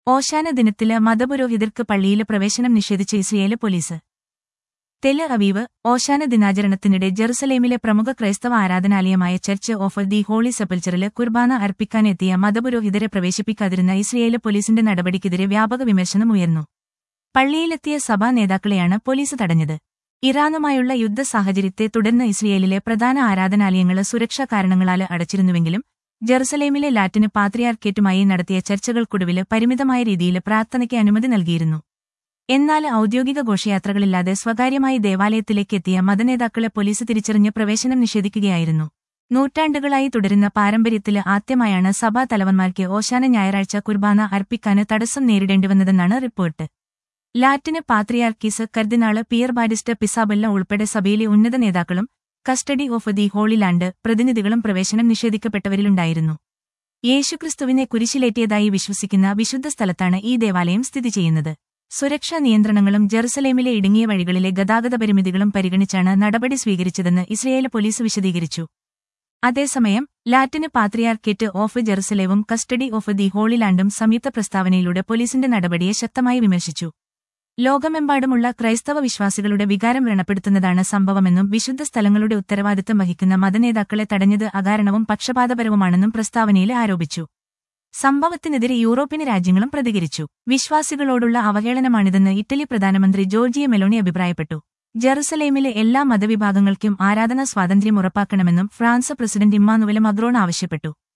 ഓശാന ദിനത്തില് മതപുരോഹിതർക്ക് പള്ളിയില് പ്രവേശനം നിഷേധിച്ച ഇസ്രയേല് പോലീസ് തെല് അവീവ് ഓശാന ദിനാചരണത്തിനിടെ ജെറുസലേമിലെ പ്രമുഖ ക്രൈസ്തവ ആരാധനാലയമായ ചർച്ച് ഓഫ് ദി ഹോളി സെപ്പൽച്ചറില് കുർബാന അർപ്പിക്കാനെത്തിയ മതപുരോഹിതരെ പ്രവേശിപ്പിക്കാതിരുന്ന ഇസ്രയേല് പോലീസിന്റെ നടപടിക്കെതിരെ വ്യാപക വിമർശനം ഉയർന്നു പള്ളിയിലെത്തിയ സഭാ നേതാക്കളെയാണ് പോലീസ് തടഞ്ഞത് ഇറാനുമായുള്ള യുദ്ധ സാഹചര്യത്തെ തുടർന്ന് ഇസ്രയേലിലെ പ്രധാന ആരാധനാലയങ്ങള് സുരക്ഷാ കാരണങ്ങളാല് അടച്ചിരുന്നുവെങ്കിലും ജെറുസലേമിലെ ലാറ്റിന് പാത്രിയാർക്കേറ്റുമായി നടത്തിയ ചർച്ചകൾക്കൊടുവില് പരിമിതമായ രീതിയിൽ പ്രാർത്ഥനയ്ക്ക് അനുമതി നൽകിയിരുന്നു എന്നാൽ ഔദ്യോഗിക ഘോഷയാത്രകളില്ലാതെ സ്വകാര്യമായി ദേവാലയത്തിലേക്ക് എത്തിയ മതനേതാക്കളെ പോലീസ് തിരിച്ചറിഞ്ഞ് പ്രവേശനം നിഷേധിക്കുകയായിരുന്നു നൂറ്റാണ്ടുകളായി തുടരുന്ന പാരമ്പര്യത്തില് ആദ്യമായാണ് സഭാ തലവന്മാർക്ക് ഓശാന ഞായറാഴ്ച കുർബാന അർപ്പിക്കാന് തടസ്സം നേരിടേണ്ടിവന്നതെന്നാണ് റിപ്പോർട്ട് ലാറ്റിന് പാത്രിയാർക്കീസ് കർദിനാള് പിയർ ബാരിസ്റ്റർ പിസാബെല്ല ഉൾപ്പെടെ സഭയിലെ ഉന്നത നേതാക്കളും custody of the holy land പ്രതിനിധികളും പ്രവേശനം നിഷേധിക്കപ്പെട്ടവരിലുണ്ടായിരുന്നു യേശുക്രിസ്തുവിനെ കുരിശിലേറ്റിയതായി വിശ്വസിക്കുന്ന വിശുദ്ധ സ്ഥലത്താണ് ഈ ദേവാലയം സ്ഥിതി ചെയ്യുന്നത് സുരക്ഷാ നിയന്ത്രണങ്ങളും ജെറുസലേമിലെ ഇടുങ്ങിയ വഴികളിലെ ഗതാഗത പരിമിതികളും പരിഗണിച്ചാണ് നടപടി സ്വീകരിച്ചതെന്ന് ഇസ്രയേല് പോലീസ് വിശദീകരിച്ചു അതേസമയം ലാറ്റിന് പാത്രിയാർക്കേറ്റ് ഓഫ് ജെറുസലേവും കസ്റ്റഡി ഓഫ് ദി ഹോളി ലാൻഡും സംയുക്ത പ്രസ്താവനയിലൂടെ പോലീസിന്റെ നടപടിയെ ശക്തമായി വിമർശിച്ചു ലോകമെമ്പാടുമുള്ള ക്രൈസ്തവ വിശ്വാസികളുടെ വികാരം വ്രണപ്പെടുത്തുന്നതാണ് സംഭവമെന്നും വിശുദ്ധ സ്ഥലങ്ങളുടെ ഉത്തരവാദിത്തം വഹിക്കുന്ന മതനേതാക്കളെ തടഞ്ഞത് അകാരണവും പക്ഷപാതപരവുമാണെന്നും പ്രസ്താവനയിൽ ആരോപിച്ചു സംഭവത്തിനെതിരെ യൂറോപ്യൻ രാജ്യങ്ങളും പ്രതികരിച്ചു വിശ്വാസികളോടുള്ള അവഹേളനമാണിതെന്ന് ഇറ്റലി പ്രധാനമന്ത്രി ജോർജിയ മെലോണി അഭിപ്രായപ്പെട്ടു ജെറുസലേമിലെ എല്ലാ മതവിഭാഗങ്ങൾക്കും ആരാധനാ സ്വാതന്ത്ര്യം ഉറപ്പാക്കണമെന്നും ഫ്രാൻസ് പ്രസിഡന്റ് ഇമ്മാനുവല മക്രോൺ ആവശ്യപ്പെട്ടു